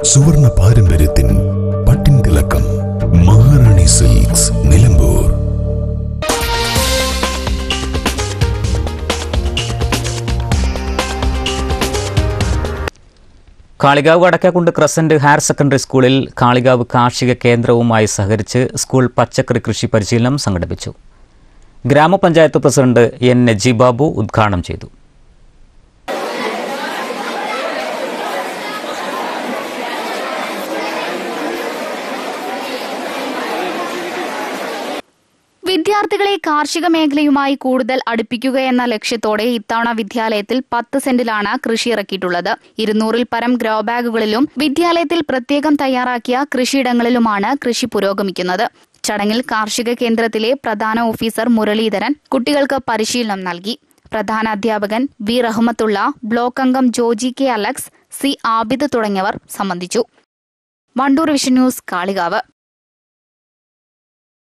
സുവർണ പാരമ്പര്യത്തിൻ പട്ടിൻ തിളക്കം Maharani silks Nilambur Kalikavu Vadakkekundu crescent higher secondary സ്കൂളിൽ കാളികാവ് കാർഷിക കേന്ദ്രവുമായി സഹകരിച്ച് സ്കൂൾ പച്ചക്കറി കൃഷി പരിശീലനം സംഘടിപ്പിച്ചു ഗ്രാമപഞ്ചായത്ത് പ്രസിഡന്റ് എൻ നജീബ് ബാബു ഉദ്ഘാടനം ചെയ്തു വിദ്യാർത്ഥികളെ കാർഷിക മേഖലയുമായി കൂടുതൽ അടുപ്പിക്കുക എന്ന ലക്ഷ്യത്തോടെ ഇത്തവണ വിദ്യാലയത്തിൽ പത്ത് സെന്റിലാണ് കൃഷി ഇറക്കിയിട്ടുള്ളത് ഇരുന്നൂറിൽ പരം ഗ്രോ ബാഗുകളിലും വിദ്യാലയത്തിൽ പ്രത്യേകം തയ്യാറാക്കിയ കൃഷിയിടങ്ങളിലുമാണ് കൃഷി പുരോഗമിക്കുന്നത് ചടങ്ങിൽ കാർഷിക കേന്ദ്രത്തിലെ പ്രധാന ഓഫീസർ മുരളീധരൻ കുട്ടികൾക്ക് പരിശീലനം നൽകി പ്രധാന അധ്യാപകൻ വി റഹ്മത്തുള്ള ബ്ലോക്ക് അംഗം ജോജി കെ അലക്സ് സി ആബിദ് തുടങ്ങിയവർ സംബന്ധിച്ചു വണ്ടൂർ വിഷൻ ന്യൂസ് കാളികാവ്